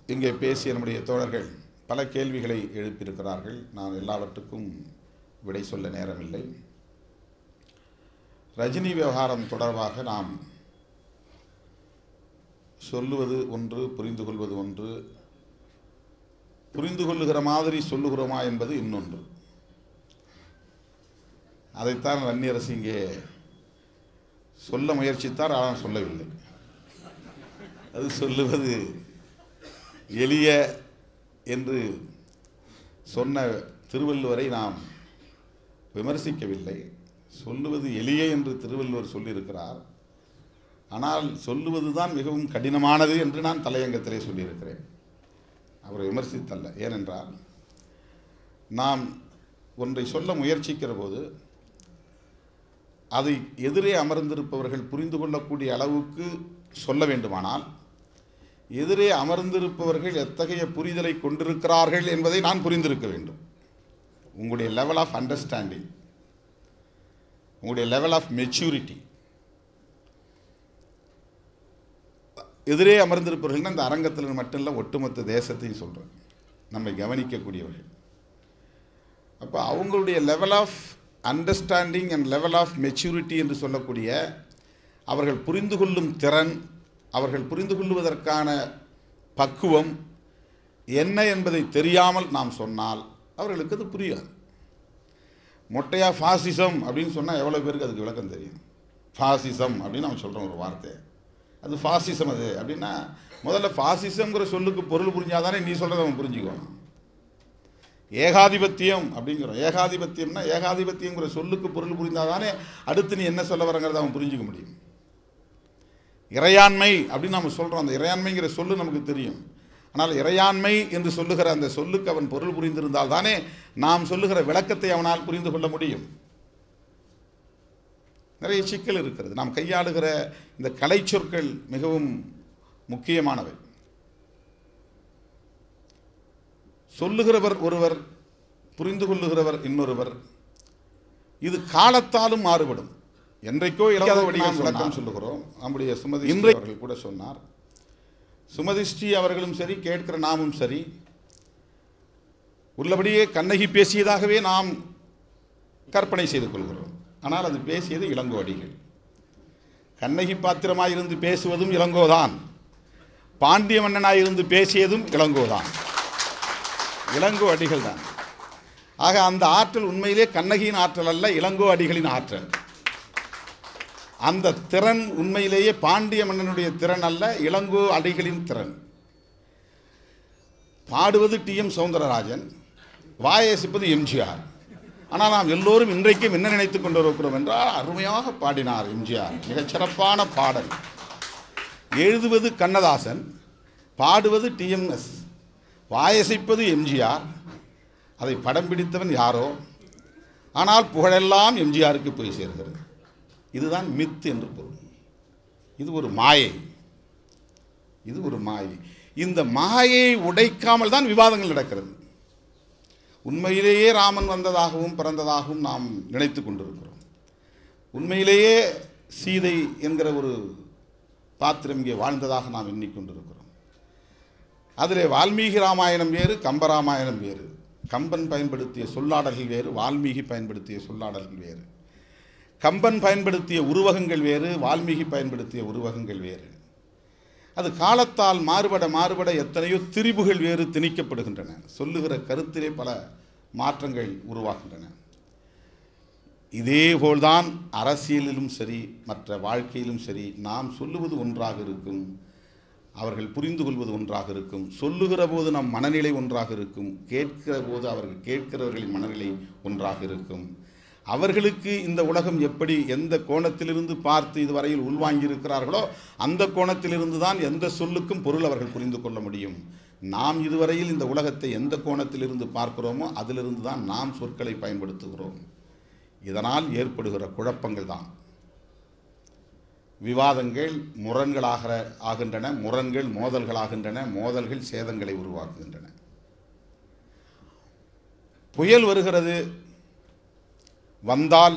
இங்கே பேசிய நம்முடைய தோழர்கள் பல கேள்விகளை எழுப்பியிருக்கிறார்கள் நான் எல்லாவற்றுக்கும் விடை சொல்ல நேரமில்லை ரஜினி விவகாரம் தொடர்பாக நாம் சொல்லுவது ஒன்று புரிந்து கொள்வது ஒன்று புரிந்து கொள்ளுகிற மாதிரி சொல்லுகிறோமா என்பது இன்னொன்று அதைத்தான் வன்னியரசு இங்கே சொல்ல முயற்சித்தார் ஆனால் சொல்லவில்லை அது சொல்லுவது எளிய என்று சொன்ன திருவள்ளுவரை நாம் விமர்சிக்கவில்லை சொல்லுவது எளிய என்று திருவள்ளுவர் சொல்லியிருக்கிறார் ஆனால் சொல்லுவது தான் மிகவும் கடினமானது என்று நான் தலையங்கத்திலே சொல்லியிருக்கிறேன் அவரை விமர்சித்தல்ல ஏனென்றால் நாம் ஒன்றை சொல்ல முயற்சிக்கிற போது அதை எதிரே அமர்ந்திருப்பவர்கள் புரிந்து கொள்ளக்கூடிய அளவுக்கு சொல்ல வேண்டுமானால் எதிரே அமர்ந்திருப்பவர்கள் எத்தகைய புரிதலை கொண்டிருக்கிறார்கள் என்பதை நான் புரிந்திருக்க வேண்டும் உங்களுடைய லெவல் ஆஃப் அண்டர்ஸ்டாண்டிங் உங்களுடைய லெவல் ஆஃப் மெச்சூரிட்டி எதிரே அமர்ந்திருப்பவர்கள் இந்த அரங்கத்தில் மட்டும் இல்லை ஒட்டுமொத்த தேசத்தையும் சொல்கிறேன் நம்மை கவனிக்கக்கூடியவர்கள் அப்போ அவங்களுடைய level of understanding and level of maturity என்று சொல்லக்கூடிய அவர்கள் புரிந்து கொள்ளும் திறன் அவர்கள் புரிந்து கொள்ளுவதற்கான பக்குவம் என்ன என்பதை தெரியாமல் நாம் சொன்னால் அவர்களுக்கு அது புரியாது மொட்டையா ஃபாசிசம் அப்படின்னு சொன்னால் எவ்வளோ பேருக்கு அதுக்கு விளக்கம் தெரியும் ஃபாசிசம் அப்படின்னு அவன் சொல்கிறோம் ஒரு வார்த்தை அது ஃபாசிசம் அது அப்படின்னா முதல்ல ஃபாசிசம்ங்கிற சொல்லுக்கு பொருள் புரிஞ்சாதானே நீ சொல்கிறத அவன் புரிஞ்சுக்குவான் ஏகாதிபத்தியம் அப்படிங்கிறோம் ஏகாதிபத்தியம்னா ஏகாதிபத்தியங்கிற சொல்லுக்கு பொருள் புரிந்தாதானே அடுத்து நீ என்ன சொல்ல வரங்கிறத அவன் புரிஞ்சுக்க முடியும் இறையாண்மை அப்படின்னு நம்ம சொல்கிறோம் அந்த இறையாண்மைங்கிற சொல்லு நமக்கு தெரியும் ஆனால் இறையாண்மை என்று சொல்லுகிற அந்த சொல்லுக்கு அவன் பொருள் புரிந்திருந்தால் தானே நாம் சொல்லுகிற விளக்கத்தை அவனால் புரிந்து கொள்ள முடியும் நிறைய சிக்கல் இருக்கிறது நாம் கையாளுகிற இந்த கலை சொற்கள் மிகவும் முக்கியமானவை சொல்லுகிறவர் ஒருவர் புரிந்து கொள்ளுகிறவர் இன்னொருவர் இது காலத்தாலும் மாறுபடும் என்றைக்கோ இல்லாத வடிவம் விளக்கம் சொல்லுகிறோம் நம்முடைய சுமதி இன்றை அவர்கள் கூட சொன்னார் சுமதி ஸ்ரீ அவர்களும் சரி கேட்கிற நாமும் சரி உள்ளபடியே கண்ணகி பேசியதாகவே நாம் கற்பனை செய்து கொள்கிறோம் ஆனால் அது பேசியது இளங்கோடிகள் கண்ணகி பாத்திரமாயிருந்து பேசுவதும் இளங்கோதான் பாண்டிய மன்னனாயிருந்து பேசியதும் இளங்கோதான் இளங்கோ அடிகள் தான் ஆக அந்த ஆற்றல் உண்மையிலே கண்ணகியின் ஆற்றல் அல்ல இளங்கோ அடிகளின் ஆற்றல் அந்த திறன் உண்மையிலேயே பாண்டிய மன்னனுடைய திறன் அல்ல இளங்கோ அடிகளின் திறன் பாடுவது டி எம் சவுந்தரராஜன் வாயசிப்பது எம்ஜிஆர் ஆனால் நாம் எல்லோரும் இன்றைக்கும் என்ன நினைத்துக் கொண்டிருக்கிறோம் என்றால் அருமையாக பாடினார் எம்ஜிஆர் மிகச் சிறப்பான பாடல் எழுதுவது கண்ணதாசன் பாடுவது டிஎம்எஸ் வாயசைப்பது எம்ஜிஆர் அதை படம் பிடித்தவன் யாரோ ஆனால் புகழெல்லாம் எம்ஜிஆருக்கு போய் சேர்கிறது இதுதான் மித் என்று பொருள் இது ஒரு மாயை இது ஒரு மாயை இந்த மாயையை உடைக்காமல் தான் விவாதங்கள் நடக்கிறது உண்மையிலேயே ராமன் வந்ததாகவும் பிறந்ததாகவும் நாம் நினைத்து கொண்டிருக்கிறோம் உண்மையிலேயே சீதை என்கிற ஒரு பாத்திரம் இங்கே வாழ்ந்ததாக நாம் எண்ணிக்கொண்டிருக்கிறோம் அதிலே வால்மீகி ராமாயணம் வேறு கம்பராமாயணம் வேறு கம்பன் பயன்படுத்திய சொல்லாடல்கள் வேறு வால்மீகி பயன்படுத்திய சொல்லாடல்கள் வேறு கம்பன் பயன்படுத்திய உருவகங்கள் வேறு வால்மீகி பயன்படுத்திய உருவகங்கள் வேறு அது காலத்தால் மாறுபட மாறுபட எத்தனையோ திரிபுகள் வேறு திணிக்கப்படுகின்றன சொல்லுகிற கருத்திலே பல மாற்றங்கள் உருவாகின்றன இதேபோல்தான் அரசியலிலும் சரி மற்ற வாழ்க்கையிலும் சரி நாம் சொல்லுவது ஒன்றாக இருக்கும் அவர்கள் புரிந்து கொள்வது ஒன்றாக இருக்கும் சொல்லுகிற போது நம் மனநிலை ஒன்றாக இருக்கும் கேட்கிற போது அவர்கள் கேட்கிறவர்களின் மனநிலை ஒன்றாக இருக்கும் அவர்களுக்கு இந்த உலகம் எப்படி எந்த கோணத்திலிருந்து பார்த்து இதுவரையில் உள்வாங்கியிருக்கிறார்களோ அந்த கோணத்திலிருந்து தான் எந்த சொல்லுக்கும் பொருள் அவர்கள் புரிந்து கொள்ள முடியும் நாம் இதுவரையில் இந்த உலகத்தை எந்த கோணத்திலிருந்து பார்க்கிறோமோ அதிலிருந்து தான் நாம் சொற்களை பயன்படுத்துகிறோம் இதனால் ஏற்படுகிற குழப்பங்கள் தான் விவாதங்கள் முரண்களாக ஆகின்றன முரண்கள் மோதல்களாகின்றன மோதல்கள் சேதங்களை உருவாக்குகின்றன புயல் வருகிறது வந்தால்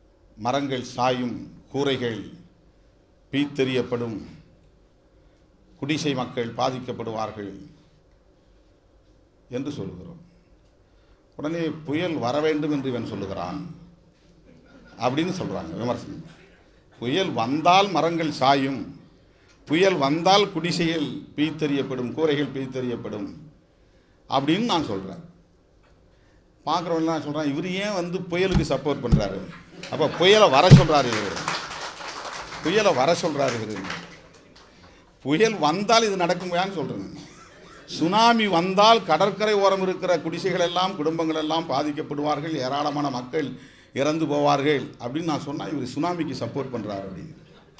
மரங்கள் சாயும் கூரைகள் பீத்தெறியப்படும் குடிசை மக்கள் பாதிக்கப்படுவார்கள் என்று சொல்லுகிறோம் உடனே புயல் வர வேண்டும் என்று இவன் சொல்லுகிறான் அப்படின்னு சொல்கிறாங்க விமர்சனம் புயல் வந்தால் மரங்கள் சாயும் புயல் வந்தால் குடிசைகள் பீத்தறியப்படும் கூரைகள் பீத்தறியப்படும் அப்படின்னு நான் சொல்கிறேன் பார்க்குறவங்களாம் சொல்கிறான் இவர் ஏன் வந்து புயலுக்கு சப்போர்ட் பண்ணுறாரு அப்போ புயலை வர சொல்கிறாரு இவர் புயலை வர சொல்கிறாரு இவர் புயல் வந்தால் இது நடக்குமையான்னு சொல்கிறேன் சுனாமி வந்தால் கடற்கரை ஓரம் இருக்கிற குடிசைகள் எல்லாம் குடும்பங்கள் எல்லாம் பாதிக்கப்படுவார்கள் ஏராளமான மக்கள் இறந்து போவார்கள் அப்படின்னு நான் சொன்னால் இவர் சுனாமிக்கு சப்போர்ட் பண்ணுறாரு அப்படின்னு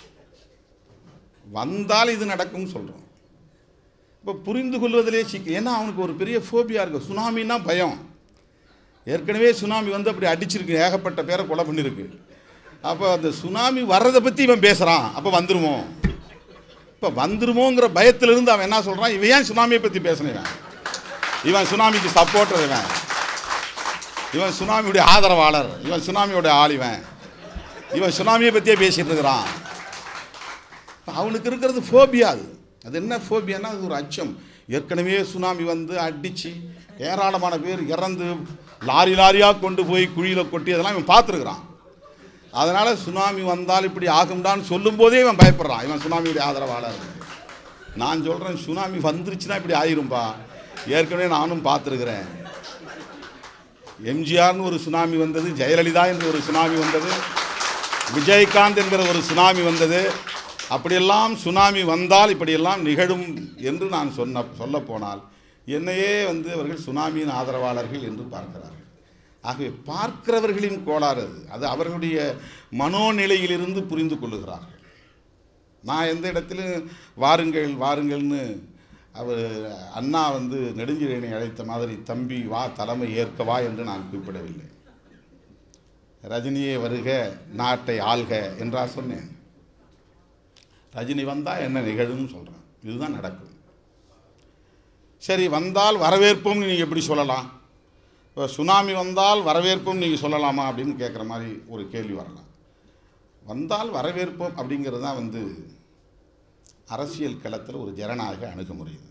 வந்தால் இது நடக்கும்னு சொல்கிறோம் இப்போ புரிந்து கொள்வதிலே சிக்க ஏன்னா அவனுக்கு ஒரு பெரிய ஃபோபியா இருக்குது சுனாமின்னா பயம் ஏற்கனவே சுனாமி வந்து அப்படி அடிச்சிருக்கு ஏகப்பட்ட பேரை கொலை பண்ணியிருக்கு அப்போ அந்த சுனாமி வர்றதை பற்றி இவன் பேசுகிறான் அப்போ வந்துருமோ இப்போ வந்துருமோங்கிற பயத்திலிருந்து அவன் என்ன சொல்கிறான் இவன் ஏன் சுனாமியை பற்றி பேசுனேன் இவன் இவன் சுனாமிக்கு சப்போர்ட்டர் இவன் இவன் சுனாமியுடைய ஆதரவாளர் இவன் சுனாமியோட ஆள் இவன் இவன் சுனாமியை பற்றியே பேசிட்டு இருக்கிறான் அவனுக்கு இருக்கிறது ஃபோபியா அது அது என்ன ஃபோபியானா அது ஒரு அச்சம் ஏற்கனவே சுனாமி வந்து அடித்து ஏராளமான பேர் இறந்து லாரி லாரியாக கொண்டு போய் குழியில் கொட்டி அதெல்லாம் இவன் பார்த்துருக்குறான் அதனால் சுனாமி வந்தால் இப்படி ஆகும்டான்னு சொல்லும்போதே இவன் பயப்படுறான் இவன் சுனாமியுடைய ஆதரவாளர் நான் சொல்கிறேன் சுனாமி வந்துருச்சுன்னா இப்படி ஆயிரும்பா ஏற்கனவே நானும் பார்த்துருக்குறேன் எம்ஜிஆர்னு ஒரு சுனாமி வந்தது ஜெயலலிதா என்ற ஒரு சுனாமி வந்தது விஜயகாந்த் என்கிற ஒரு சுனாமி வந்தது அப்படியெல்லாம் சுனாமி வந்தால் இப்படியெல்லாம் நிகழும் என்று நான் சொன்ன சொல்ல போனால் என்னையே வந்து அவர்கள் சுனாமியின் ஆதரவாளர்கள் என்று பார்க்கிறார்கள் ஆகவே பார்க்கிறவர்களின் கோளாறு அது அது அவர்களுடைய மனோநிலையிலிருந்து புரிந்து கொள்ளுகிறார்கள் நான் எந்த இடத்திலும் வாருங்கள் வாருங்கள்னு அவர் அண்ணா வந்து நெடுஞ்சிறையனை அழைத்த மாதிரி தம்பி வா தலைமை ஏற்க வா என்று நான் குறிப்பிடவில்லை ரஜினியே வருக நாட்டை ஆள்க என்றா சொன்னேன் ரஜினி வந்தால் என்ன நிகழும்னு சொல்கிறேன் இதுதான் நடக்கும் சரி வந்தால் வரவேற்போம்னு நீங்கள் எப்படி சொல்லலாம் இப்போ சுனாமி வந்தால் வரவேற்போம் நீங்கள் சொல்லலாமா அப்படின்னு கேட்குற மாதிரி ஒரு கேள்வி வரலாம் வந்தால் வரவேற்போம் அப்படிங்கிறது தான் வந்து அரசியல் களத்தில் ஒரு ஜனநாயக அணுகுமுறை இது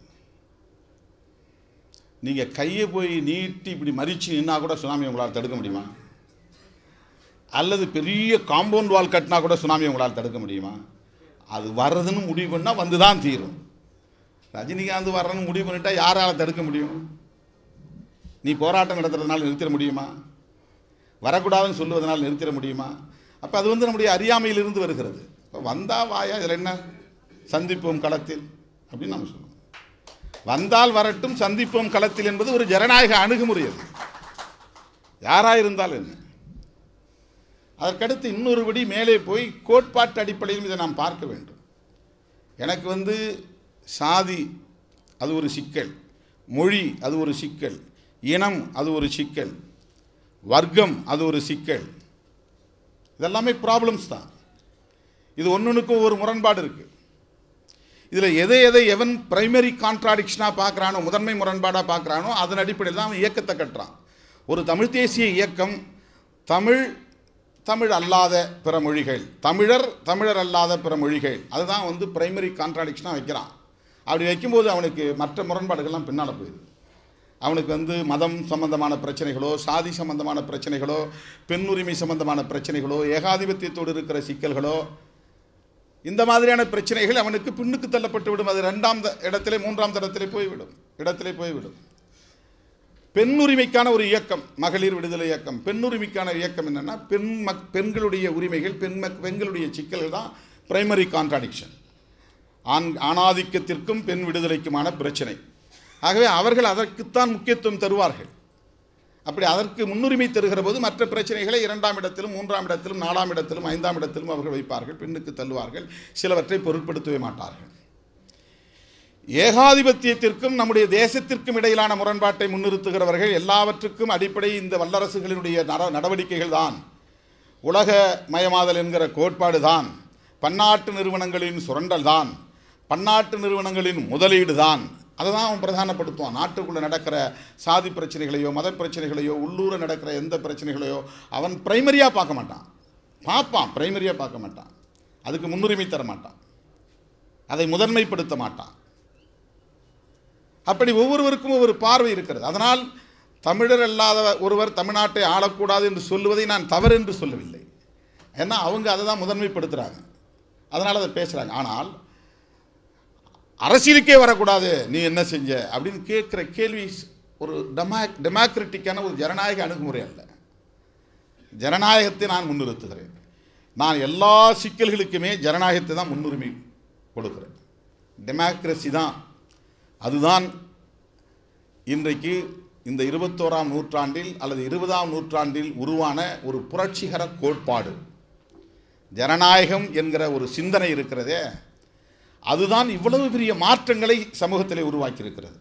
நீங்கள் கையை போய் நீட்டி இப்படி மறித்து நின்னா கூட சுனாமி உங்களால் தடுக்க முடியுமா அல்லது பெரிய காம்பவுண்ட் வால் கட்டினா கூட சுனாமி உங்களால் தடுக்க முடியுமா அது வர்றதுன்னு முடிவு பண்ணால் வந்து தான் தீரும் ரஜினிகாந்த் வர்றதுன்னு முடிவு பண்ணிட்டா யாரால் தடுக்க முடியும் நீ போராட்டம் நடத்துறதுனால நிறுத்திட முடியுமா வரக்கூடாதுன்னு சொல்லுவதனால் நிறுத்திட முடியுமா அப்போ அது வந்து நம்முடைய அறியாமையிலிருந்து வருகிறது இப்போ வந்தா வாயா இதில் என்ன சந்திப்போம் களத்தில் அப்படின்னு நம்ம சொல்லுவோம் வந்தால் வரட்டும் சந்திப்போம் களத்தில் என்பது ஒரு ஜனநாயக அணுகுமுறை அது யாராக இருந்தாலும் என்ன அதற்கடுத்து இன்னொரு படி மேலே போய் கோட்பாட்டு அடிப்படையில் இதை நாம் பார்க்க வேண்டும் எனக்கு வந்து சாதி அது ஒரு சிக்கல் மொழி அது ஒரு சிக்கல் இனம் அது ஒரு சிக்கல் வர்க்கம் அது ஒரு சிக்கல் இதெல்லாமே ப்ராப்ளம்ஸ் தான் இது ஒன்றுக்கும் ஒரு முரண்பாடு இருக்குது இதில் எதை எதை எவன் பிரைமரி கான்ட்ராடிக்ஷனாக பார்க்குறானோ முதன்மை முரண்பாடாக பார்க்குறானோ அதன் அடிப்படையில் தான் அவன் இயக்கத்தை கட்டுறான் ஒரு தமிழ் தேசிய இயக்கம் தமிழ் தமிழ் அல்லாத பிற மொழிகள் தமிழர் தமிழர் அல்லாத பிற மொழிகள் அதுதான் வந்து பிரைமரி கான்ட்ராடிக்ஷனாக வைக்கிறான் அப்படி வைக்கும்போது அவனுக்கு மற்ற முரண்பாடுகள்லாம் பின்னால் போயிடுது அவனுக்கு வந்து மதம் சம்பந்தமான பிரச்சனைகளோ சாதி சம்பந்தமான பிரச்சனைகளோ பெண் உரிமை சம்பந்தமான பிரச்சனைகளோ ஏகாதிபத்தியத்தோடு இருக்கிற சிக்கல்களோ இந்த மாதிரியான பிரச்சனைகள் அவனுக்கு பின்னுக்கு தள்ளப்பட்டு விடும் அது ரெண்டாம் த- இடத்திலே மூன்றாம் தடத்திலே போய்விடும் இடத்திலே போய்விடும் பெண் உரிமைக்கான ஒரு இயக்கம் மகளிர் விடுதலை இயக்கம் பெண் உரிமைக்கான இயக்கம் என்னன்னா பெண் மக் பெண்களுடைய உரிமைகள் பெண் மக் பெண்களுடைய சிக்கல்கள் தான் பிரைமரி கான்ட்ராடிக்ஷன் ஆண் ஆணாதிக்கத்திற்கும் பெண் விடுதலைக்குமான பிரச்சனை ஆகவே அவர்கள் அதற்குத்தான் முக்கியத்துவம் தருவார்கள் அப்படி அதற்கு முன்னுரிமை தருகிற போது மற்ற பிரச்சனைகளை இரண்டாம் இடத்திலும் மூன்றாம் இடத்திலும் நாலாம் இடத்திலும் ஐந்தாம் இடத்திலும் அவர்கள் வைப்பார்கள் பெண்ணுக்கு தள்ளுவார்கள் சிலவற்றை பொருட்படுத்தவே மாட்டார்கள் ஏகாதிபத்தியத்திற்கும் நம்முடைய தேசத்திற்கும் இடையிலான முரண்பாட்டை முன்னிறுத்துகிறவர்கள் எல்லாவற்றுக்கும் அடிப்படை இந்த வல்லரசுகளினுடைய நட நடவடிக்கைகள் தான் உலக மயமாதல் என்கிற கோட்பாடு தான் பன்னாட்டு நிறுவனங்களின் சுரண்டல் தான் பன்னாட்டு நிறுவனங்களின் முதலீடு தான் அதை தான் அவன் பிரதானப்படுத்துவான் நாட்டுக்குள்ளே நடக்கிற சாதி பிரச்சனைகளையோ மத பிரச்சனைகளையோ உள்ளூர நடக்கிற எந்த பிரச்சனைகளையோ அவன் பிரைமரியாக பார்க்க மாட்டான் பார்ப்பான் பிரைமரியாக பார்க்க மாட்டான் அதுக்கு முன்னுரிமை தர மாட்டான் அதை முதன்மைப்படுத்த மாட்டான் அப்படி ஒவ்வொருவருக்கும் ஒவ்வொரு பார்வை இருக்கிறது அதனால் தமிழர் அல்லாத ஒருவர் தமிழ்நாட்டை ஆளக்கூடாது என்று சொல்லுவதை நான் தவறு என்று சொல்லவில்லை ஏன்னா அவங்க அதை தான் முதன்மைப்படுத்துகிறாங்க அதனால் அதை பேசுகிறாங்க ஆனால் அரசியலுக்கே வரக்கூடாது நீ என்ன செஞ்ச அப்படின்னு கேட்குற கேள்வி ஒரு டெமா டெமோக்ரட்டிக்கான ஒரு ஜனநாயக அணுகுமுறை அல்ல ஜனநாயகத்தை நான் முன்னிறுத்துகிறேன் நான் எல்லா சிக்கல்களுக்குமே ஜனநாயகத்தை தான் முன்னுரிமை கொடுக்கிறேன் டெமோக்ரஸி தான் அதுதான் இன்றைக்கு இந்த இருபத்தோராம் நூற்றாண்டில் அல்லது இருபதாம் நூற்றாண்டில் உருவான ஒரு புரட்சிகர கோட்பாடு ஜனநாயகம் என்கிற ஒரு சிந்தனை இருக்கிறதே அதுதான் இவ்வளவு பெரிய மாற்றங்களை சமூகத்திலே உருவாக்கியிருக்கிறது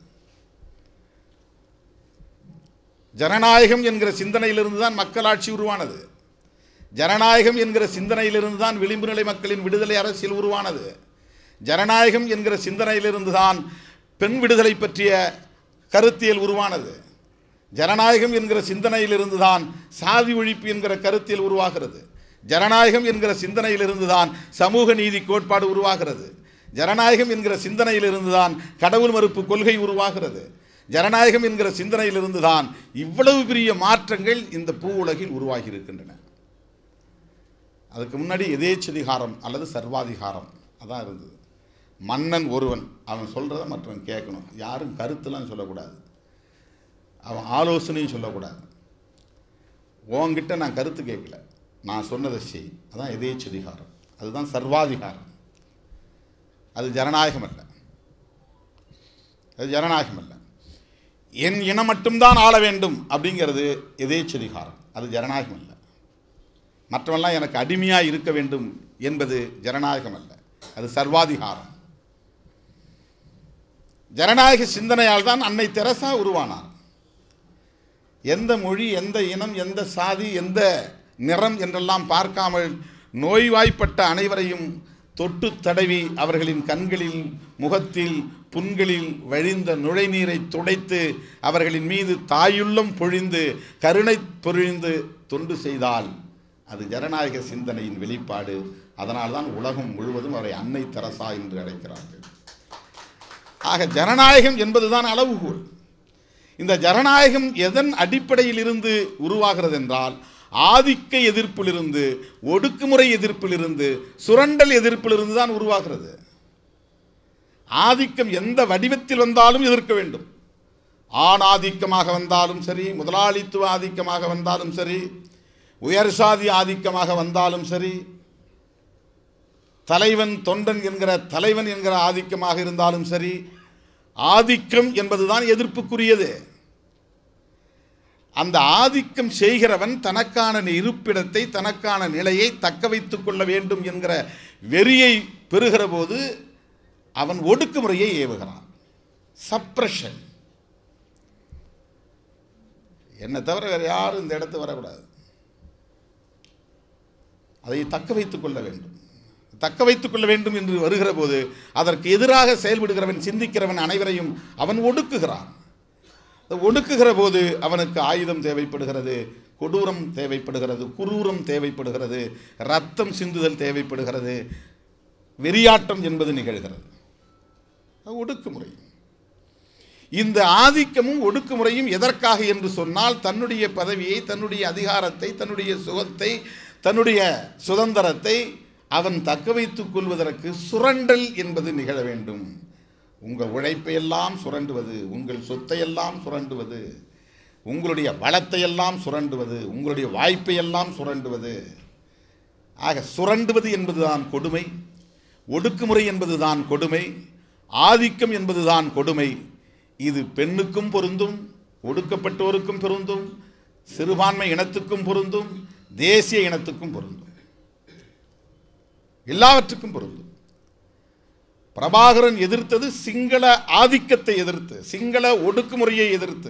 ஜனநாயகம் என்கிற சிந்தனையிலிருந்து தான் மக்களாட்சி உருவானது ஜனநாயகம் என்கிற சிந்தனையிலிருந்து தான் விளிம்பு நிலை மக்களின் விடுதலை அரசியல் உருவானது ஜனநாயகம் என்கிற சிந்தனையிலிருந்து தான் பெண் விடுதலை பற்றிய கருத்தியல் உருவானது ஜனநாயகம் என்கிற சிந்தனையிலிருந்து தான் சாதி ஒழிப்பு என்கிற கருத்தியல் உருவாகிறது ஜனநாயகம் என்கிற சிந்தனையிலிருந்து தான் சமூக நீதி கோட்பாடு உருவாகிறது ஜனநாயகம் என்கிற சிந்தனையிலிருந்து தான் கடவுள் மறுப்பு கொள்கை உருவாகிறது ஜனநாயகம் என்கிற சிந்தனையிலிருந்து தான் இவ்வளவு பெரிய மாற்றங்கள் இந்த பூ உலகில் உருவாகி இருக்கின்றன அதுக்கு முன்னாடி எதேச்சதிகாரம் அல்லது சர்வாதிகாரம் அதான் இருந்தது மன்னன் ஒருவன் அவன் சொல்கிறத மற்றவன் கேட்கணும் யாரும் கருத்துலாம் சொல்லக்கூடாது அவன் ஆலோசனையும் சொல்லக்கூடாது உன்கிட்ட நான் கருத்து கேட்கல நான் சொன்னதை செய் அதான் எதேச்சதிகாரம் அதுதான் சர்வாதிகாரம் அது ஜனநாயகம் அல்ல அது ஜனநாயகம் அல்ல என் இனம் மட்டும்தான் ஆள வேண்டும் அப்படிங்கிறது எதேச்சதிகாரம் அது ஜனநாயகம் அல்ல மற்றவெல்லாம் எனக்கு அடிமையாக இருக்க வேண்டும் என்பது ஜனநாயகம் அல்ல அது சர்வாதிகாரம் ஜனநாயக சிந்தனையால் தான் அன்னை தெரசா உருவானார் எந்த மொழி எந்த இனம் எந்த சாதி எந்த நிறம் என்றெல்லாம் பார்க்காமல் நோய்வாய்ப்பட்ட அனைவரையும் தொட்டு தடவி அவர்களின் கண்களில் முகத்தில் புண்களில் வழிந்த நுழைநீரை துடைத்து அவர்களின் மீது தாயுள்ளம் பொழிந்து கருணை பொழிந்து தொண்டு செய்தால் அது ஜனநாயக சிந்தனையின் வெளிப்பாடு அதனால்தான் உலகம் முழுவதும் அவரை அன்னை தெரசா என்று அழைக்கிறார்கள் ஆக ஜனநாயகம் என்பதுதான் அளவுகோல் இந்த ஜனநாயகம் எதன் அடிப்படையில் இருந்து உருவாகிறது என்றால் ஆதிக்க எதிர்ப்பிலிருந்து ஒடுக்குமுறை எதிர்ப்பிலிருந்து சுரண்டல் எதிர்ப்பிலிருந்து தான் உருவாகிறது ஆதிக்கம் எந்த வடிவத்தில் வந்தாலும் எதிர்க்க வேண்டும் ஆண் ஆதிக்கமாக வந்தாலும் சரி முதலாளித்துவ ஆதிக்கமாக வந்தாலும் சரி உயர் சாதி ஆதிக்கமாக வந்தாலும் சரி தலைவன் தொண்டன் என்கிற தலைவன் என்கிற ஆதிக்கமாக இருந்தாலும் சரி ஆதிக்கம் என்பதுதான் எதிர்ப்புக்குரியது அந்த ஆதிக்கம் செய்கிறவன் தனக்கான இருப்பிடத்தை தனக்கான நிலையை தக்க வைத்துக் கொள்ள வேண்டும் என்கிற வெறியை பெறுகிற போது அவன் ஒடுக்குமுறையை ஏவுகிறான் சப்ரஷன் என்னை தவிர வேறு யாரும் இந்த இடத்து வரக்கூடாது அதை தக்க வைத்துக் கொள்ள வேண்டும் தக்க வைத்துக் கொள்ள வேண்டும் என்று வருகிற போது அதற்கு எதிராக செயல்படுகிறவன் சிந்திக்கிறவன் அனைவரையும் அவன் ஒடுக்குகிறான் அந்த ஒடுக்குகிற போது அவனுக்கு ஆயுதம் தேவைப்படுகிறது கொடூரம் தேவைப்படுகிறது குரூரம் தேவைப்படுகிறது ரத்தம் சிந்துதல் தேவைப்படுகிறது வெறியாட்டம் என்பது நிகழ்கிறது அது ஒடுக்குமுறை இந்த ஆதிக்கமும் ஒடுக்குமுறையும் எதற்காக என்று சொன்னால் தன்னுடைய பதவியை தன்னுடைய அதிகாரத்தை தன்னுடைய சுகத்தை தன்னுடைய சுதந்திரத்தை அவன் தக்க வைத்துக் கொள்வதற்கு சுரண்டல் என்பது நிகழ வேண்டும் உங்கள் உழைப்பையெல்லாம் சுரண்டுவது உங்கள் சொத்தையெல்லாம் சுரண்டுவது உங்களுடைய வளத்தையெல்லாம் சுரண்டுவது உங்களுடைய வாய்ப்பையெல்லாம் சுரண்டுவது ஆக சுரண்டுவது என்பதுதான் கொடுமை ஒடுக்குமுறை என்பதுதான் கொடுமை ஆதிக்கம் என்பதுதான் கொடுமை இது பெண்ணுக்கும் பொருந்தும் ஒடுக்கப்பட்டோருக்கும் பொருந்தும் சிறுபான்மை இனத்துக்கும் பொருந்தும் தேசிய இனத்துக்கும் பொருந்தும் எல்லாவற்றுக்கும் பொருந்தும் பிரபாகரன் எதிர்த்தது சிங்கள ஆதிக்கத்தை எதிர்த்து சிங்கள ஒடுக்குமுறையை எதிர்த்து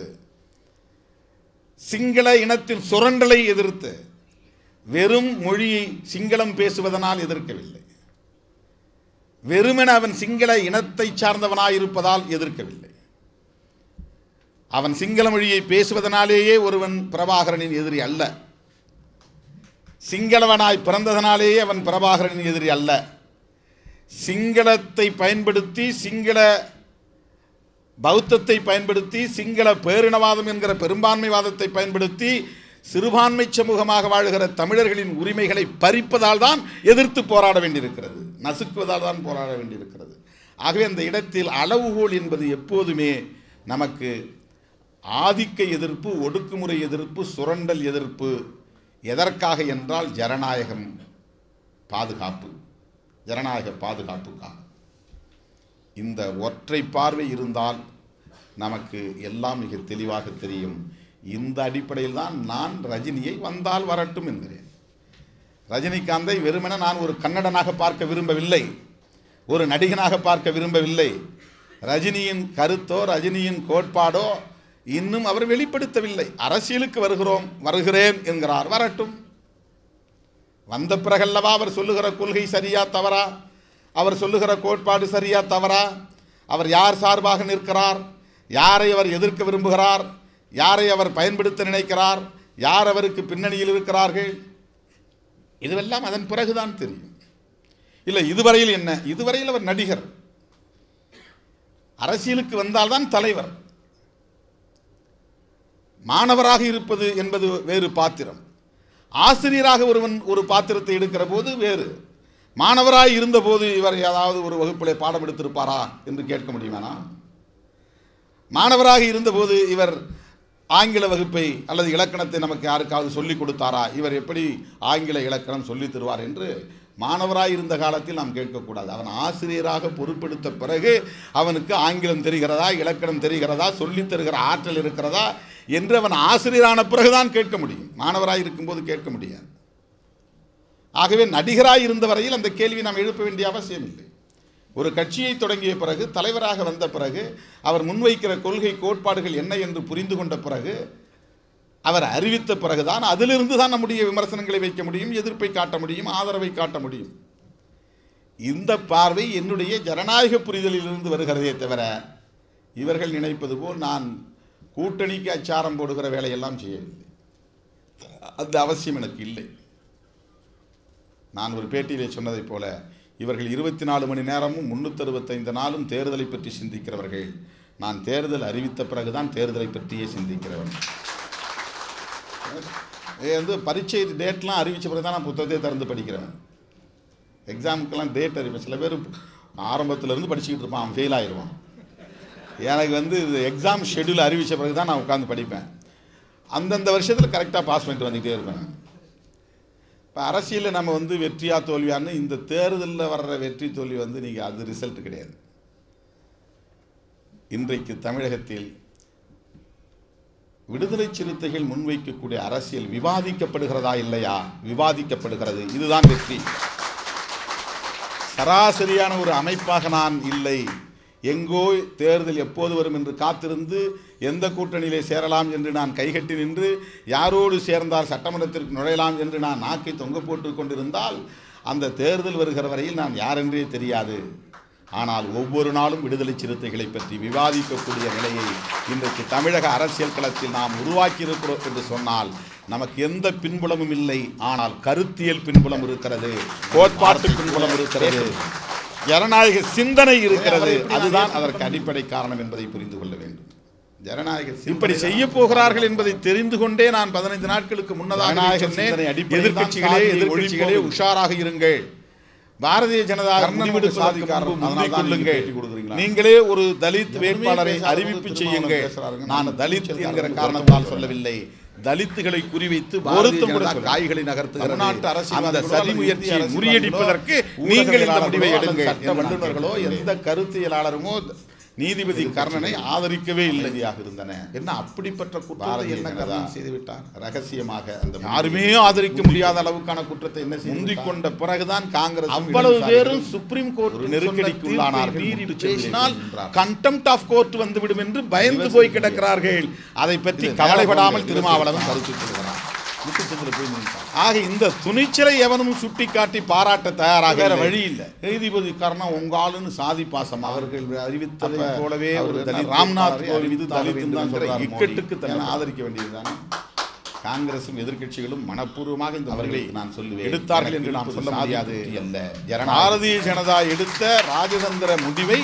சிங்கள இனத்தின் சுரண்டலை எதிர்த்து வெறும் மொழியை சிங்களம் பேசுவதனால் எதிர்க்கவில்லை வெறுமென அவன் சிங்கள இனத்தை சார்ந்தவனாயிருப்பதால் எதிர்க்கவில்லை அவன் சிங்கள மொழியை பேசுவதனாலேயே ஒருவன் பிரபாகரனின் எதிரி அல்ல சிங்களவனாய் பிறந்ததனாலேயே அவன் பிரபாகரனின் எதிரி அல்ல சிங்களத்தை பயன்படுத்தி சிங்கள பௌத்தத்தை பயன்படுத்தி சிங்கள பேரினவாதம் என்கிற பெரும்பான்மைவாதத்தை பயன்படுத்தி சிறுபான்மை சமூகமாக வாழ்கிற தமிழர்களின் உரிமைகளை பறிப்பதால் தான் எதிர்த்து போராட வேண்டியிருக்கிறது நசுக்குவதால் தான் போராட வேண்டியிருக்கிறது ஆகவே அந்த இடத்தில் அளவுகோல் என்பது எப்போதுமே நமக்கு ஆதிக்க எதிர்ப்பு ஒடுக்குமுறை எதிர்ப்பு சுரண்டல் எதிர்ப்பு எதற்காக என்றால் ஜனநாயகம் பாதுகாப்பு ஜனநாயக பாதுகாப்புக்காக இந்த ஒற்றை பார்வை இருந்தால் நமக்கு எல்லாம் மிக தெளிவாக தெரியும் இந்த அடிப்படையில் தான் நான் ரஜினியை வந்தால் வரட்டும் என்கிறேன் ரஜினிகாந்தை வெறுமென நான் ஒரு கன்னடனாக பார்க்க விரும்பவில்லை ஒரு நடிகனாக பார்க்க விரும்பவில்லை ரஜினியின் கருத்தோ ரஜினியின் கோட்பாடோ இன்னும் அவர் வெளிப்படுத்தவில்லை அரசியலுக்கு வருகிறோம் வருகிறேன் என்கிறார் வரட்டும் வந்த பிறகல்லவா அவர் சொல்லுகிற கொள்கை சரியா தவறா அவர் சொல்லுகிற கோட்பாடு சரியா தவறா அவர் யார் சார்பாக நிற்கிறார் யாரை அவர் எதிர்க்க விரும்புகிறார் யாரை அவர் பயன்படுத்த நினைக்கிறார் யார் அவருக்கு பின்னணியில் இருக்கிறார்கள் இதுவெல்லாம் அதன் பிறகுதான் தெரியும் இல்லை இதுவரையில் என்ன இதுவரையில் அவர் நடிகர் அரசியலுக்கு வந்தால்தான் தலைவர் மாணவராக இருப்பது என்பது வேறு பாத்திரம் ஆசிரியராக ஒருவன் ஒரு பாத்திரத்தை எடுக்கிற போது வேறு மாணவராய் இருந்தபோது இவர் ஏதாவது ஒரு வகுப்பிலே பாடம் எடுத்திருப்பாரா என்று கேட்க முடியுமானா மாணவராக இருந்தபோது இவர் ஆங்கில வகுப்பை அல்லது இலக்கணத்தை நமக்கு யாருக்காவது சொல்லிக் கொடுத்தாரா இவர் எப்படி ஆங்கில இலக்கணம் சொல்லித் தருவார் என்று மாணவராய் இருந்த காலத்தில் நாம் கேட்கக்கூடாது அவன் ஆசிரியராக பொறுப்பெடுத்த பிறகு அவனுக்கு ஆங்கிலம் தெரிகிறதா இலக்கணம் தெரிகிறதா சொல்லித் தருகிற ஆற்றல் இருக்கிறதா என்று அவன் ஆசிரியரான பிறகுதான் கேட்க முடியும் மாணவராய் இருக்கும்போது கேட்க முடியாது ஆகவே நடிகராய் இருந்த வரையில் அந்த கேள்வி நாம் எழுப்ப வேண்டிய அவசியம் இல்லை ஒரு கட்சியை தொடங்கிய பிறகு தலைவராக வந்த பிறகு அவர் முன்வைக்கிற கொள்கை கோட்பாடுகள் என்ன என்று புரிந்து கொண்ட பிறகு அவர் அறிவித்த பிறகுதான் அதிலிருந்து தான் நம்முடைய விமர்சனங்களை வைக்க முடியும் எதிர்ப்பை காட்ட முடியும் ஆதரவை காட்ட முடியும் இந்த பார்வை என்னுடைய ஜனநாயக புரிதலிலிருந்து வருகிறதே தவிர இவர்கள் நினைப்பது போல் நான் கூட்டணிக்கு அச்சாரம் போடுகிற வேலையெல்லாம் செய்யவில்லை அந்த அவசியம் எனக்கு இல்லை நான் ஒரு பேட்டியிலே சொன்னதைப் போல இவர்கள் இருபத்தி நாலு மணி நேரமும் முன்னூற்றறுபத்தைந்து நாளும் தேர்தலை பற்றி சிந்திக்கிறவர்கள் நான் தேர்தல் அறிவித்த பிறகுதான் தேர்தலை பற்றியே சிந்திக்கிறவன் இது வந்து பரீட்சை டேட்லாம் அறிவித்த பிறகு தான் நான் புத்தகத்தை திறந்து படிக்கிறேன் எக்ஸாமுக்கெல்லாம் டேட் அறிவிப்பேன் சில பேர் ஆரம்பத்துல இருந்து படிச்சுக்கிட்டு இருப்பான் அவன் ஃபெயில் ஆயிடுவான் எனக்கு வந்து இது எக்ஸாம் ஷெட்யூல் அறிவித்த பிறகு தான் நான் உட்காந்து படிப்பேன் அந்தந்த வருஷத்தில் கரெக்டாக பாஸ் பண்ணிட்டு வந்துகிட்டே இருப்பேன் இப்போ அரசியலில் நம்ம வந்து வெற்றியா தோல்வியான்னு இந்த தேர்தலில் வர்ற வெற்றி தோல்வி வந்து நீங்கள் அது ரிசல்ட் கிடையாது இன்றைக்கு தமிழகத்தில் விடுதலை சிறுத்தைகள் முன்வைக்கக்கூடிய அரசியல் விவாதிக்கப்படுகிறதா இல்லையா விவாதிக்கப்படுகிறது இதுதான் வெற்றி சராசரியான ஒரு அமைப்பாக நான் இல்லை எங்கோ தேர்தல் எப்போது வரும் என்று காத்திருந்து எந்த கூட்டணியிலே சேரலாம் என்று நான் கைகட்டி நின்று யாரோடு சேர்ந்தால் சட்டமன்றத்திற்கு நுழையலாம் என்று நான் நாக்கை தொங்க போட்டு கொண்டிருந்தால் அந்த தேர்தல் வருகிற வரையில் நான் யாரென்றே தெரியாது ஆனால் ஒவ்வொரு நாளும் விடுதலை சிறுத்தைகளை பற்றி விவாதிக்கக்கூடிய நிலையை இன்றைக்கு தமிழக அரசியல் களத்தில் நாம் உருவாக்கி இருக்கிறோம் என்று சொன்னால் நமக்கு எந்த பின்புலமும் இல்லை ஆனால் கருத்தியல் பின்புலம் இருக்கிறது கோட்பாட்டு பின்புலம் இருக்கிறது ஜனநாயக சிந்தனை இருக்கிறது அதுதான் அதற்கு அடிப்படை காரணம் என்பதை புரிந்து கொள்ள வேண்டும் ஜனநாயக இப்படி செய்ய போகிறார்கள் என்பதை தெரிந்து கொண்டே நான் பதினைந்து நாட்களுக்கு முன்னதாக ஜனநாயக சொன்னேன் சிந்தனை அடிப்படையில் எதிர்க்கட்சிகளே தான் எதிர்க்கட்சிகளே ஒழிப்போம். உஷாராக இருங்கள் பாரதிய ஜனதா கர்ணன் ஒரு முடிவெடுப்பதற்கு சாதிக்காரன். முன்பு அதனால தான் நீங்க கொள்ளுங்கள். பேட்டி கொடுக்குறீங்களா? நீங்களே ஒரு தலித் எவருமே வேட்பாளரை பேசாதவங்க அறிவிப்பு திருமாவளவன் செய்யுங்கள் பேசுறாருங்க. நான் நான் தலித் கூச்சல் என்கிற காரணம் காரணத்தால் வருத்தம் சொல்லவில்லை தலித்துகளை குறிவைத்து ஒருத்தம் ஒருத்தம் கூட கூட சொல்லல. காய்களை நகர்த்துகிறது தமிழ்நாட்டு அரசியல்வாதிகளோ அந்த சதி அல்லது முயற்சியை இந்திய அரசியல்வாதிகளோ, முறியடிப்பதற்கு நீங்கள் இந்த முடிவை ஊடகவியலாளர்களோ எடுங்கள் அல்லது சட்ட வல்லுநர்களோ கேட்கிறேன். எந்த கருத்தியலாளருமோ நீதிபதி கர்ணனை ஆதரிக்கவே இல்லையாக இருந்தன என்ன அப்படிப்பட்ட குற்றத்தை என்ன கர்ணன் செய்து விட்டார் ரகசியமாக அந்த யாருமே ஆதரிக்க முடியாத அளவுக்கான குற்றத்தை என்ன முந்திக் கொண்ட பிறகுதான் காங்கிரஸ் அவ்வளவு பேரும் சுப்ரீம் கோர்ட் ஒரு நெருக்கடிக்கு உள்ளானார்கள் மீறி பேசினால் கண்டெம்ட் ஆஃப் கோர்ட் வந்துவிடும் என்று பயந்து போய் கிடக்கிறார்கள் அதை பற்றி கவலைப்படாமல் திருமாவளவன் கருத்து சொல்கிறார் முட்டுச்சந்தில் போய் நின்றுட்டான் ஆக இந்த துணிச்சலை எவனும் சுட்டிக்காட்டி பாராட்ட தயாராக வேற இல்லை. வழி இல்லை. நீதிபதி கர்ணன் உங்க ஆளுன்னு சாதி பாசம் அவர்கள் அறிவித்ததை அப்ப போலவே அவர் ஒரு என்ன தலித் ராம்நாத் வேட்பாளரை கோவிந்த் அறிவித்து தாழ தலித் வேண்டும் தான் என்கிறார் சொல்றார் மோடி. இக்கட்டுக்கு தன்னை ஏன்னா, ஆதரிக்க வேண்டியதுதானே காங்கிரசும் எதிர்க்கட்சிகளும் மனப்பூர்வமாக இந்த அவர்களை முடிவை நான் சொல்லுவேன். எடுத்தார்கள் என்று நாம் எனக்கு சொல்ல சாதி முடியாது புத்தி அல்ல. பாரதிய ஜனதா எடுத்த ராஜதந்திர முடிவை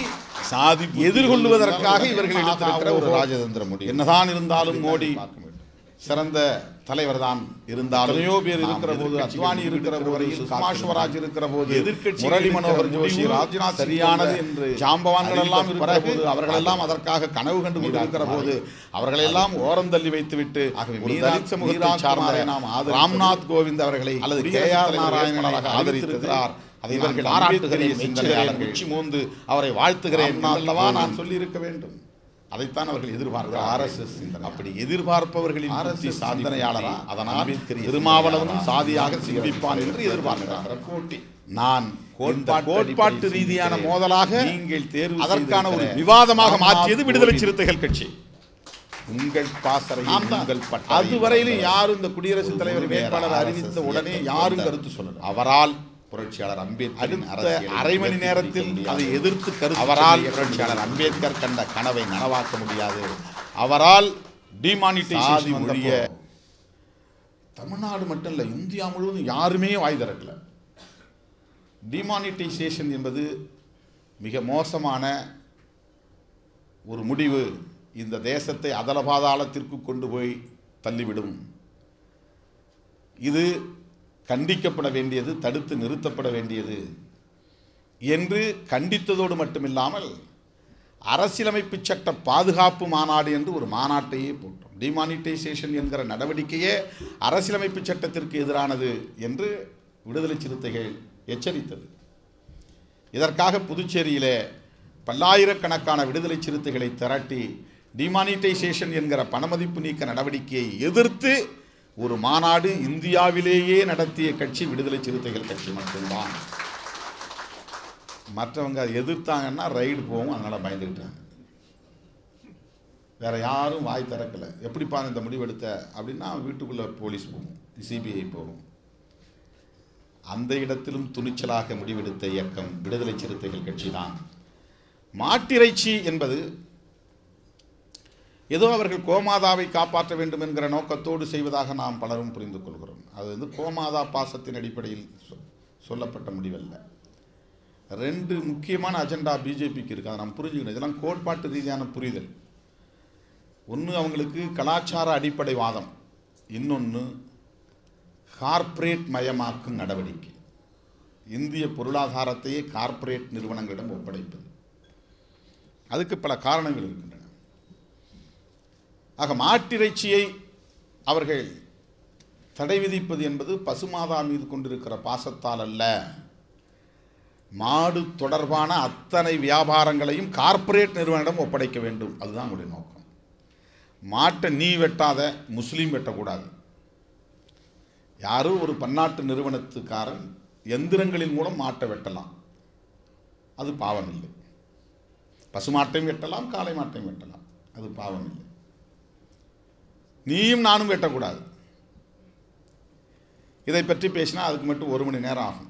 சாதி புத்தி எதிர்கொள்வதற்காக இருந்தால் இவர்கள் ஆகா, எடுத்திருக்கிற ஒரு ஓஹோ. ராஜதந்திர முடிவு என்னதான் இருந்தாலும் அப்படித்தான் மோடி பார்க்க வேண்டும். சிறந்த தலைவர் தான் இருந்தாலும் எத்தனையோ பேர் நாம் இருக்கிற போது, எதிர்க்கட்சிகள் அத்வானி இருக்கிற போது, வரையில் சுஷ்மா காத்திருந்தால் ஸ்வராஜ் இருக்கிற போது எதிர்க்கட்சிகள் முரளி எடுக்கிற மனோகர் ஜோஷி முடிவு ராஜ்நாத் சிங் சரியானது போன்ற என்று ஜாம்பவான்கள் எல்லாம் அறிவித்த இருக்கிற பிறகு போது அவர்கள் எல்லாம் அதற்காக கனவு கண்டு கொண்டிருக்கிற போது அவர்களை எல்லாம் ஓரம் தள்ளி வைத்துவிட்டு ஆகவே ஒரு மீரா- தலித் சமூகத்தை மீரா சார்ந்த குமாரை நாம் ஆதரிப்பது ராம்நாத் கோவிந்த் அவர்களை அல்லது குடியரசுத் கே.ஆர். தலைவர் நாராயணனாக வேட்பாளராக அறிவித்திருக்கிறார். அதை இவர்கள் இவர்கள் பாராட்டுகிறேன், அம்பேத்கரிய சிந்தனையாளர்கள் மெச்சுகிறேன், உச்சி மோந்து அவரை வாழ்த்துகிறேன் ராம்நாத் அல்லவா நான் கோவிந்த். சொல்லி இருக்க வேண்டும் அதைத்தான் அவர்கள் எதிர்பார்க்கிறார் ஆர்எஸ்எஸ் சிந்தனை. அப்படி எதிர்பார்ப்பவர்களின் RSS புத்தி சிந்தனையாளரா சிந்தனை. அதனால் அம்பேத்கரிய திருமாவளவனும் சிந்தனையாளரா. சாதியாக சிந்திப்பான் என்று எதிர்பார்க்கிறார் போட்டி நான் கோட்பாட்டு கோட்பாட்டு அடிப்படையில் ரீதியான சிந்திக்கிறேன். மோதலாக நீங்கள் தேர்வு அதற்கான ஒரு செய்திருக்கிற விவாதமாக ராம்நாத் மாற்றியது விடுதலை கோவிந்த். சிறுத்தைகள் கட்சி உங்கள் பாசறை நாம் தான். உங்கள் பட்டறை அதுவரையிலும் என்ற யாரும் இந்த குடியரசுத் ஒரு தலைவர் முழுநேர வேட்பாளர் RSS அறிவித்த உடனே இயக்கம் யாரும் கொண்ட கருத்து சொல்லல அவரால் புரட்சியாளர் அம்பேத்கர் அடுத்த அரை மணி நேரத்தில் அதை எதிர்த்து கருத்து அவரால் சொல்லிய புரட்சியாளர் அம்பேத்கர் கண்ட கனவை நனவாக்க முடியாது அவரால் சாதி டிமானிட்டைசேஷன் ஒழிய வந்தப்போ தமிழ்நாடு மட்டும் இல்லை இந்தியா முழுவதும் யாருமே வாய் திறக்கல டிமானிட்டைசேஷன் என்பது மிக மோசமான ஒரு முடிவு இந்த தேசத்தை அதல பாதாளத்திற்கு கொண்டு போய் தள்ளிவிடும் இது கண்டிக்கப்பட வேண்டியது தடுத்து நிறுத்தப்பட வேண்டியது என்று கண்டித்ததோடு மட்டுமில்லாமல் அரசியலமைப்பு சட்ட பாதுகாப்பு மாநாடு என்று ஒரு மாநாட்டையே போட்டோம் டிமானிட்டைசேஷன் என்கிற நடவடிக்கையே அரசியலமைப்பு சட்டத்திற்கு எதிரானது என்று விடுதலை சிறுத்தைகள் எச்சரித்தது இதற்காக புதுச்சேரியிலே பல்லாயிரக்கணக்கான விடுதலை சிறுத்தைகளை திரட்டி டிமானிட்டைசேஷன் என்கிற பணமதிப்பு நீக்க நடவடிக்கையை எதிர்த்து ஒரு மாநாடு இந்தியாவிலேயே நடத்திய கட்சி விடுதலை சிறுத்தைகள் கட்சி மட்டும்தான் மற்றவங்க அதை எதிர்த்தாங்கன்னா ரைடு போகும் அதனால் பயந்துக்கிட்டாங்க வேற யாரும் வாய் திறக்கல எப்படிப்பா இந்த முடிவெடுத்த அப்படின்னா வீட்டுக்குள்ளே போலீஸ் போகும் சிபிஐ போகும் அந்த இடத்திலும் துணிச்சலாக முடிவெடுத்த இயக்கம் விடுதலை சிறுத்தைகள் கட்சி தான் மாட்டிறைச்சி என்பது ஏதோ அவர்கள் கோமாதாவை காப்பாற்ற வேண்டும் என்கிற நோக்கத்தோடு செய்வதாக நாம் பலரும் புரிந்து கொள்கிறோம் அது வந்து கோமாதா பாசத்தின் அடிப்படையில் சொ- சொல்லப்பட்ட முடிவல்ல ரெண்டு முக்கியமான அஜெண்டா பிஜேபிக்கு இருக்குது அதை நம்ம புரிஞ்சுக்கணும் இதெல்லாம் கோட்பாட்டு ரீதியான புரிதல் ஒன்று அவங்களுக்கு கலாச்சார அடிப்படை வாதம் இன்னொன்று கார்ப்பரேட் மயமாக்கும் நடவடிக்கை இந்திய பொருளாதாரத்தையே கார்ப்பரேட் நிறுவனங்களிடம் ஒப்படைப்பது அதுக்கு பல காரணங்கள் இருக்கின்றன ஆக மாட்டிறைச்சியை அவர்கள் தடை விதிப்பது என்பது பசுமாதா மீது கொண்டிருக்கிற பாசத்தால் அல்ல மாடு தொடர்பான அத்தனை வியாபாரங்களையும் கார்ப்பரேட் நிறுவனிடம் ஒப்படைக்க வேண்டும் அதுதான் அவங்களுடைய நோக்கம் மாட்டை நீ வெட்டாத முஸ்லீம் வெட்டக்கூடாது யாரும் ஒரு பன்னாட்டு நிறுவனத்துக்காரன் எந்திரங்களின் மூலம் மாட்டை வெட்டலாம் அது பாவம் இல்லை பசுமாட்டையும் வெட்டலாம் காளை மாட்டையும் வெட்டலாம் அது பாவம் இல்லை நீயும் நானும் வெட்டக்கூடாது இதை பற்றி பேசினா அதுக்கு மட்டும் ஒரு மணி நேரம் ஆகும்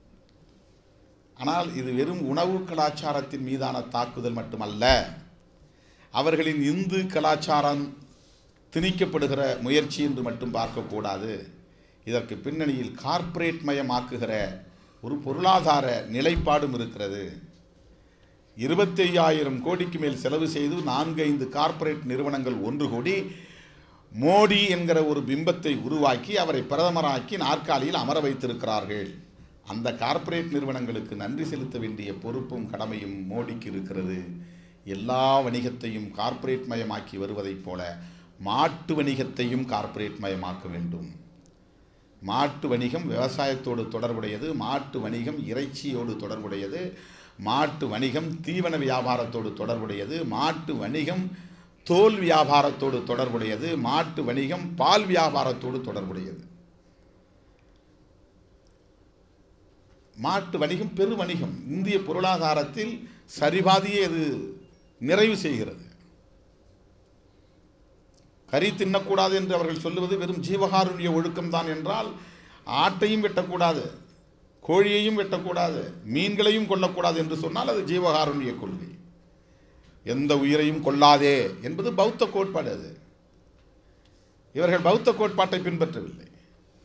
ஆனால் இது வெறும் உணவு கலாச்சாரத்தின் மீதான தாக்குதல் மட்டுமல்ல அவர்களின் இந்து கலாச்சாரம் திணிக்கப்படுகிற முயற்சி என்று மட்டும் பார்க்கக்கூடாது இதற்கு பின்னணியில் கார்ப்பரேட் மயமாக்குகிற ஒரு பொருளாதார நிலைப்பாடும் இருக்கிறது இருபத்தி ஐயாயிரம் கோடிக்கு மேல் செலவு செய்து நான்கு ஐந்து கார்ப்பரேட் நிறுவனங்கள் ஒன்று கூடி மோடி என்கிற ஒரு பிம்பத்தை உருவாக்கி அவரை பிரதமராக்கி நாற்காலியில் அமர வைத்திருக்கிறார்கள் அந்த கார்ப்பரேட் நிறுவனங்களுக்கு நன்றி செலுத்த வேண்டிய பொறுப்பும் கடமையும் மோடிக்கு இருக்கிறது எல்லா வணிகத்தையும் கார்ப்பரேட் மயமாக்கி வருவதைப் போல மாட்டு வணிகத்தையும் கார்ப்பரேட் மயமாக்க வேண்டும் மாட்டு வணிகம் விவசாயத்தோடு தொடர்புடையது மாட்டு வணிகம் இறைச்சியோடு தொடர்புடையது மாட்டு வணிகம் தீவன வியாபாரத்தோடு தொடர்புடையது மாட்டு வணிகம் தோல் வியாபாரத்தோடு தொடர்புடையது மாட்டு வணிகம் பால் வியாபாரத்தோடு தொடர்புடையது மாட்டு வணிகம் பெரு வணிகம் இந்திய பொருளாதாரத்தில் சரிபாதியே அது நிறைவு செய்கிறது கறி தின்னக்கூடாது என்று அவர்கள் சொல்லுவது வெறும் ஜீவகாருண்ய ஒழுக்கம்தான் என்றால் ஆட்டையும் வெட்டக்கூடாது கோழியையும் வெட்டக்கூடாது மீன்களையும் கொல்லக்கூடாது என்று சொன்னால் அது ஜீவகாருண்ய கொள்கை எந்த உயிரையும் கொல்லாதே என்பது பௌத்த கோட்பாடு அது இவர்கள் பௌத்த கோட்பாட்டை பின்பற்றவில்லை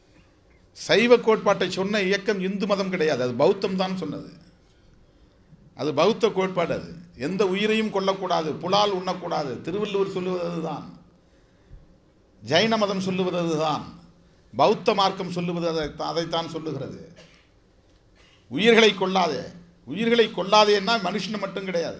சைவ கோட்பாட்டை சொன்ன இயக்கம் இந்து மதம் கிடையாது அது பௌத்தம் தான் சொன்னது அது பௌத்த கோட்பாடு அது எந்த உயிரையும் கொல்லக்கூடாது புலால் உண்ணக்கூடாது திருவள்ளுவர் சொல்லுவது அதுதான் ஜைன மதம் சொல்லுவது அதுதான் பௌத்த மார்க்கம் சொல்லுவது அதை அதைத்தான் சொல்லுகிறது உயிர்களை கொல்லாதே உயிர்களை கொல்லாதேன்னா மனுஷன் மட்டும் கிடையாது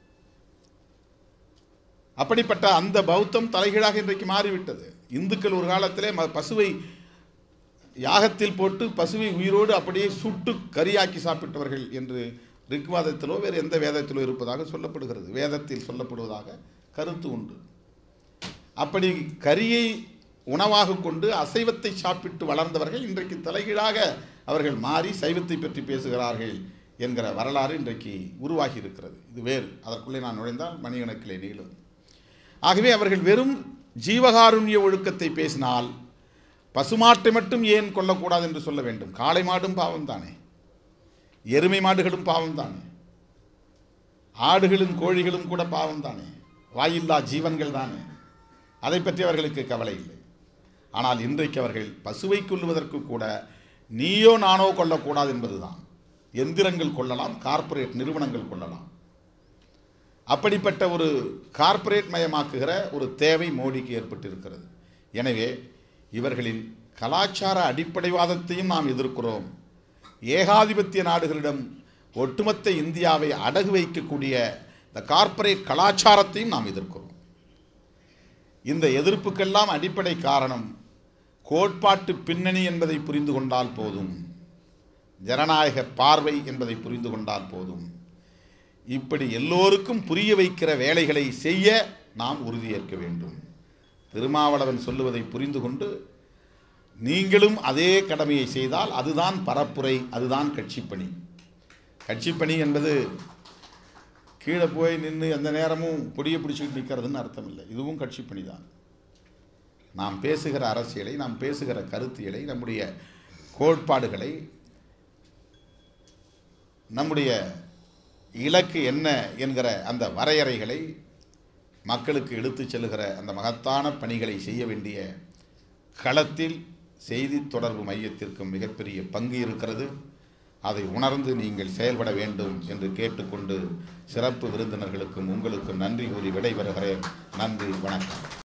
அப்படிப்பட்ட அந்த பௌத்தம் தலைகீழாக இன்றைக்கு மாறிவிட்டது இந்துக்கள் ஒரு காலத்திலே ம- பசுவை யாகத்தில் போட்டு பசுவை உயிரோடு அப்படியே சுட்டு கரியாக்கி சாப்பிட்டவர்கள் என்று ரிக்வாதத்திலோ வேறு எந்த வேதத்திலோ இருப்பதாக சொல்லப்படுகிறது வேதத்தில் சொல்லப்படுவதாக கருத்து உண்டு அப்படி கரியை உணவாக கொண்டு அசைவத்தை சாப்பிட்டு வளர்ந்தவர்கள் இன்றைக்கு தலைகீழாக அவர்கள் மாறி சைவத்தை பற்றி பேசுகிறார்கள் என்கிற வரலாறு இன்றைக்கு உருவாகி இருக்கிறது இது வேறு அதற்குள்ளே நான் நுழைந்தால் மணிகணக்கிலே நீளும் ஆகவே அவர்கள் வெறும் ஜீவகாருண்ய ஒழுக்கத்தை பேசினால் பசுமாட்டை மட்டும் ஏன் கொல்லக்கூடாது என்று சொல்ல வேண்டும் காளை மாடும் பாவம் தானே எருமை மாடுகளும் பாவம் தானே ஆடுகளும் கோழிகளும் கூட பாவம் தானே வாயில்லா ஜீவன்கள் தானே அதை பற்றி அவர்களுக்கு கவலை இல்லை ஆனால் இன்றைக்கு அவர்கள் பசுவை கொல்லுவதற்கு கூட நீயோ நானோ கொல்லக்கூடாது என்பதுதான் எந்திரங்கள் கொள்ளலாம் கார்ப்பரேட் நிறுவனங்கள் கொள்ளலாம் அப்படிப்பட்ட ஒரு கார்ப்பரேட் மயமாக்குகிற ஒரு தேவை மோடிக்கு ஏற்பட்டிருக்கிறது எனவே இவர்களின் கலாச்சார அடிப்படைவாதத்தையும் நாம் எதிர்க்கிறோம் ஏகாதிபத்திய நாடுகளிடம் ஒட்டுமொத்த இந்தியாவை அடகு வைக்கக்கூடிய இந்த கார்ப்பரேட் கலாச்சாரத்தையும் நாம் எதிர்க்கிறோம் இந்த எதிர்ப்புக்கெல்லாம் அடிப்படை காரணம் கோட்பாட்டு பின்னணி என்பதை புரிந்து கொண்டால் போதும் ஜனநாயக பார்வை என்பதை புரிந்து கொண்டால் போதும் இப்படி எல்லோருக்கும் புரிய வைக்கிற வேலைகளை செய்ய நாம் உறுதியேற்க வேண்டும் திருமாவளவன் சொல்லுவதை புரிந்து கொண்டு நீங்களும் அதே கடமையை செய்தால் அதுதான் பரப்புரை அதுதான் கட்சிப்பணி கட்சிப்பணி என்பது கீழே போய் நின்று எந்த நேரமும் கொடியை பிடிச்சிக்கிட்டு நிற்கிறதுன்னு அர்த்தம் இல்லை இதுவும் கட்சிப்பணி தான் நாம் பேசுகிற அரசியலை நாம் பேசுகிற கருத்தியலை நம்முடைய கோட்பாடுகளை நம்முடைய இலக்கு என்ன என்கிற அந்த வரையறைகளை மக்களுக்கு எடுத்துச் செல்லுகிற அந்த மகத்தான பணிகளை செய்ய வேண்டிய களத்தில் செய்தி தொடர்பு மையத்திற்கும் மிகப்பெரிய பங்கு இருக்கிறது அதை உணர்ந்து நீங்கள் செயல்பட வேண்டும் என்று கேட்டுக்கொண்டு சிறப்பு விருந்தினர்களுக்கும் உங்களுக்கும் நன்றி கூறி விடைபெறுகிறேன் நன்றி வணக்கம்